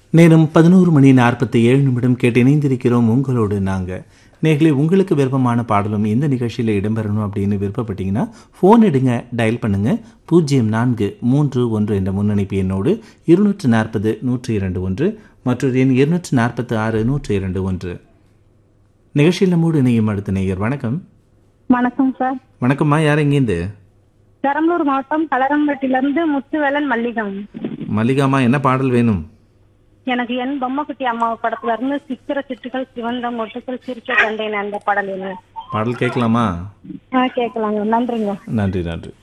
நேரம் பதினோரு மணி நாற்பத்தி ஏழு நிமிடம் கேட்டு இணைந்திருக்கிறோம் உங்களோடு நாங்கள் நேர்களே உங்களுக்கு விருப்பமான பாடலும் இந்த நிகழ்ச்சியில் இடம்பெறணும் அப்படின்னு விருப்பப்பட்டீங்கன்னா ஃபோன் எடுங்க டயல் பண்ணுங்க பூஜ்ஜியம் நான்கு மூன்று ஒன்று என்ற முன்னணிப்பு எண்ணோடு இருநூற்று நாற்பது நூற்றி இரண்டு ஒன்று மற்றொரு எண் இருநூற்று நாற்பத்தி ஆறு நூற்றி இரண்டு ஒன்று நிகழ்ச்சியில் நம்மோடு இணையும் அடுத்த நேயர் வணக்கம் வணக்கம் சார் வணக்கம்மா யார் எங்கேருந்து பெரம்பலூர் மாவட்டம் கலரம்பட்டிலிருந்து முத்துவேலன் மல்லிகம் மல்லிகாமா என்ன பாடல் வேணும் எனக்கு என் பொம்மக்குட்டி அம்மா படத்துல இருந்து சித்திர சிட்டுகள் சிவந்த மொட்டுக்கள் சிரிக்க கண்டேன் அந்த பாடல் வேணும் பாடல் கேட்கலாமா ஆ கேட்கலாங்க நன்றிங்க நன்றி நன்றி